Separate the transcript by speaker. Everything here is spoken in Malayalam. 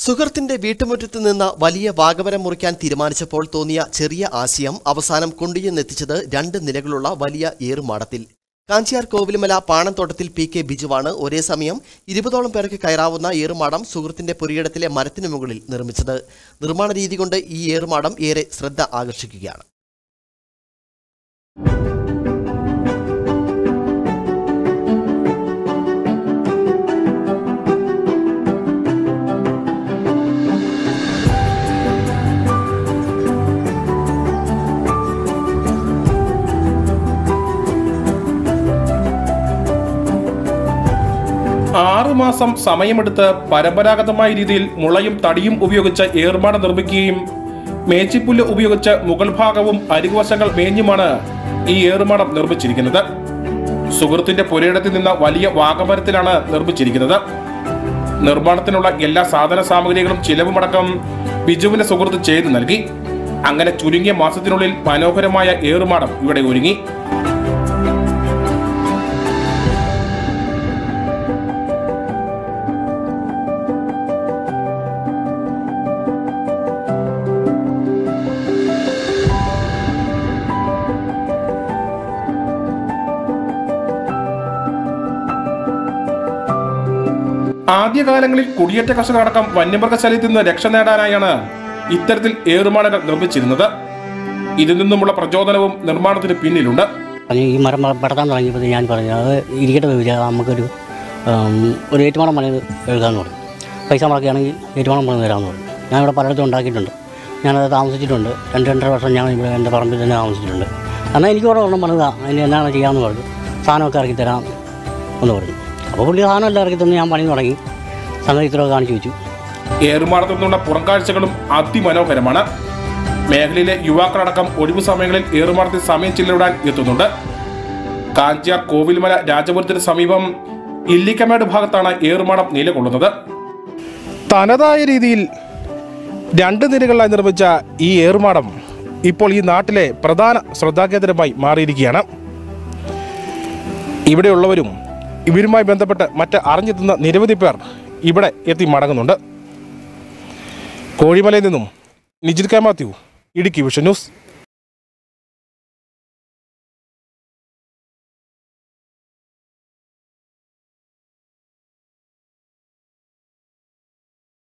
Speaker 1: സുഹൃത്തിന്റെ വീട്ടുമുറ്റത്ത് നിന്ന് വലിയ വാഗമരം മുറിക്കാൻ തീരുമാനിച്ചപ്പോൾ തോന്നിയ ചെറിയ ആശയം അവസാനം കൊണ്ടുചെന്നെത്തിച്ചത് രണ്ട് നിലകളുള്ള വലിയ ഏറുമാടത്തിൽ കാഞ്ചിയാർ കോവിലുമല പാണത്തോട്ടത്തിൽ പി കെ ബിജുവാണ് ഒരേ സമയം ഇരുപതോളം പേർക്ക് കയറാവുന്ന ഏറുമാടം സുഹൃത്തിന്റെ പുരയിടത്തിലെ മരത്തിനു മുകളിൽ നിർമ്മിച്ചത് നിർമ്മാണ രീതി കൊണ്ട് ഈ ഏറുമാടം ഏറെ ശ്രദ്ധ ആകർഷിക്കുകയാണ്
Speaker 2: ആറുമാസം സമയമെടുത്ത് പരമ്പരാഗതമായ രീതിയിൽ മുളയും തടിയും ഉപയോഗിച്ച് ഏർമാട നിർമ്മിക്കുകയും മേച്ചിപ്പുല്ല് ഉപയോഗിച്ച് മുകൾ ഭാഗവും അരികുവശങ്ങൾ മേഞ്ഞുമാണ് ഈ ഏറുമാടം നിർമ്മിച്ചിരിക്കുന്നത് സുഹൃത്തിന്റെ പുരയിടത്തിൽ നിന്ന് വലിയ വാഗമരത്തിലാണ് നിർമ്മിച്ചിരിക്കുന്നത് നിർമ്മാണത്തിനുള്ള എല്ലാ സാധന സാമഗ്രികളും ചിലവുമടക്കം ബിജുവിന്റെ സുഹൃത്ത് ചെയ്തു നൽകി അങ്ങനെ ചുരുങ്ങിയ മാസത്തിനുള്ളിൽ മനോഹരമായ ഏറുമാടം ഇവിടെ ഒരുങ്ങി ആദ്യകാലങ്ങളിൽ കുടിയേറ്റ കർഷകരടക്കം വന്യമൃഗശല്യത്തിൽ നിന്ന് രക്ഷ നേടാനായാണ് ഇത്തരത്തിൽ ഏറുമാടകൾ നിർമ്മിച്ചിരുന്നത് ഇതിൽ നിന്നുമുള്ള പ്രചോദനവും നിർമ്മാണത്തിന് പിന്നിലുണ്ട്
Speaker 3: പറഞ്ഞു ഈ മരം വള- വെട്ടാൻ തുടങ്ങിയപ്പോൾ ഞാൻ പറഞ്ഞു അത് ഇരിക്കട്ടെ വരിക നമുക്കൊരു ഉം, ഒരു ഏറ്റുമാടം പണി എഴുതാമെന്ന് പറഞ്ഞു പൈസ മുടക്കുകയാണെങ്കിൽ ഏറ്റുമാടം പണി തരാമെന്ന് പറഞ്ഞു ഞാൻ ഇവിടെ പലയിടത്തും ഉണ്ടാക്കിയിട്ടുണ്ട് ഞാനത് താമസിച്ചിട്ടുണ്ട് രണ്ട് രണ്ടര വർഷം ഞാൻ ഇവിടെ എൻ്റെ പറമ്പിൽ തന്നെ താമസിച്ചിട്ടുണ്ട് എന്നാൽ എനിക്ക് ഇവിടെ ഒരെണ്ണം പണിതാ അതിന് എന്നാണ് ചെയ്യാമെന്ന് പറഞ്ഞു സാധനമൊക്കെ ഇറക്കി തരാം എന്ന് പറഞ്ഞു അപ്പോൾ പുള്ളി സാധനം എല്ലാം ഇറക്കി തന്ന് ഞാൻ പണി തുടങ്ങി സംഗതി ഇത്രയൊക്കെ കാണിച്ചു വെച്ചു
Speaker 2: ഏറുമാടത്തു നിന്നുള്ള പുറംകാഴ്ചകളും അതിമനോഹരമാണ് മേഖലയിലെ യുവാക്കളടക്കം ഒഴിവു സമയങ്ങളിൽ ഏറുമാടത്തിൽ സമയം ചിലവിടാൻ എത്തുന്നുണ്ട് കാഞ്ചിയാർ കോവിൽമല രാജപുരത്തിന് സമീപം ഇല്ലിക്കമേട് ഭാഗത്താണ് ഏറുമാടം നിലകൊള്ളുന്നത് തനതായ രീതിയിൽ രണ്ട് നിലകളിലായി നിർമ്മിച്ച ഈ ഏറുമാടം ഇപ്പോൾ ഈ നാട്ടിലെ പ്രധാന ശ്രദ്ധാകേന്ദ്രമായി മാറിയിരിക്കുകയാണ് ഇവിടെയുള്ളവരും ഇവരുമായി ബന്ധപ്പെട്ട് മറ്റ് അറിഞ്ഞെത്തുന്ന നിരവധി പേർ ഇവിടെ എത്തി മടങ്ങുന്നുണ്ട് കോഴിമലയിൽ നിന്നും Nijith K Mathew Idukki vision news